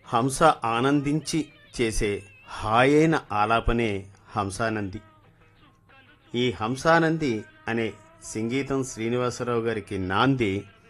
హంస ఆనందించి చేసే హాయైన ఆలాపనే హంసానంది ఈ హంసానంది అనే సంగీతం శ్రీనివాసరావు గారికి నాంది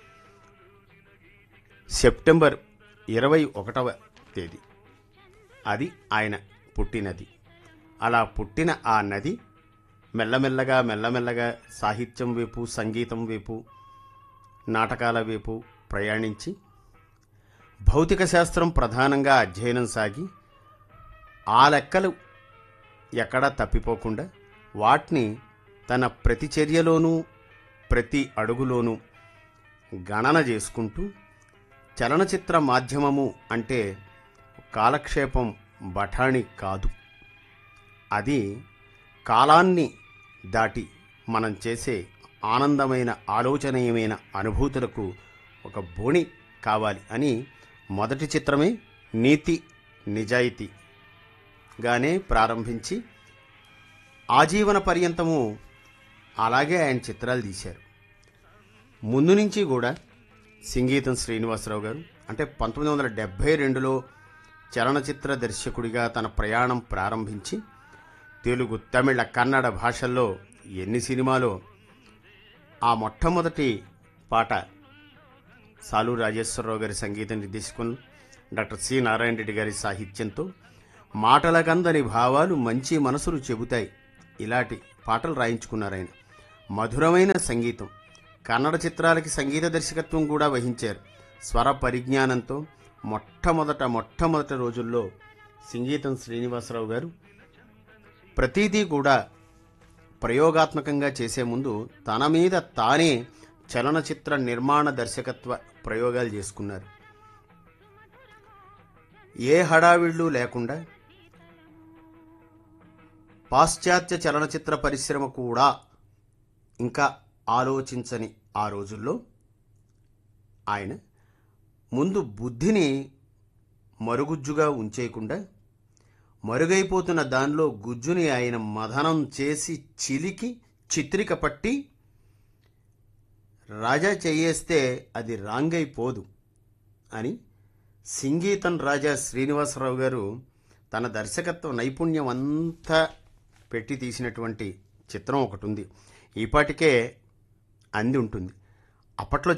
సెప్టెంబర్ ఇరవై ఒకటవ తేదీ అది ఆయన పుట్టినది అలా పుట్టిన ఆ నది మెల్లమెల్లగా మెల్లమెల్లగా సాహిత్యం వైపు సంగీతం వైపు నాటకాల వైపు ప్రయాణించి భౌతిక శాస్త్రం ప్రధానంగా అధ్యయనం సాగి ఆ లెక్కలు ఎక్కడా తప్పిపోకుండా వాటిని తన ప్రతి చర్యలోనూ ప్రతి అడుగులోనూ గణన చేసుకుంటూ చలనచిత్ర మాధ్యమము అంటే కాలక్షేపం బఠాణి కాదు అది కాలాన్ని దాటి మనం చేసే ఆనందమైన ఆలోచనీయమైన అనుభూతులకు ఒక బోణి కావాలి అని మొదటి చిత్రమే నీతి నిజాయితీగానే ప్రారంభించి ఆజీవన పర్యంతము అలాగే ఆయన చిత్రాలు తీశారు ముందు నుంచి కూడా సంగీతం శ్రీనివాసరావు గారు అంటే పంతొమ్మిది వందల డెబ్భై రెండులో చలనచిత్ర దర్శకుడిగా తన ప్రయాణం ప్రారంభించి తెలుగు తమిళ కన్నడ భాషల్లో ఎన్ని సినిమాలో ఆ మొట్టమొదటి పాట సాలు రాజేశ్వరరావు గారి సంగీత నిర్దేశకులు డాక్టర్ సి నారాయణ రెడ్డి గారి సాహిత్యంతో మాటలకందని భావాలు మంచి మనసులు చెబుతాయి ఇలాంటి పాటలు రాయించుకున్నారు ఆయన మధురమైన సంగీతం కన్నడ చిత్రాలకి సంగీత దర్శకత్వం కూడా వహించారు స్వర పరిజ్ఞానంతో మొట్టమొదట మొట్టమొదటి రోజుల్లో సంగీతం శ్రీనివాసరావు గారు ప్రతిదీ కూడా ప్రయోగాత్మకంగా చేసే ముందు తన మీద తానే చలనచిత్ర నిర్మాణ దర్శకత్వ ప్రయోగాలు చేసుకున్నారు ఏ హడావిళ్ళు లేకుండా పాశ్చాత్య చలనచిత్ర పరిశ్రమ కూడా ఇంకా ఆలోచించని ఆ రోజుల్లో ఆయన ముందు బుద్ధిని మరుగుజ్జుగా ఉంచేయకుండా మరుగైపోతున్న దానిలో గుజ్జుని ఆయన మదనం చేసి చిలికి చిత్రిక పట్టి రాజా చేయేస్తే అది రాంగైపోదు అని సంగీతం రాజా శ్రీనివాసరావు గారు తన దర్శకత్వ నైపుణ్యం అంతా పెట్టి తీసినటువంటి చిత్రం ఒకటి ఉంది ఈపాటికే అంది ఉంటుంది అప్పట్లో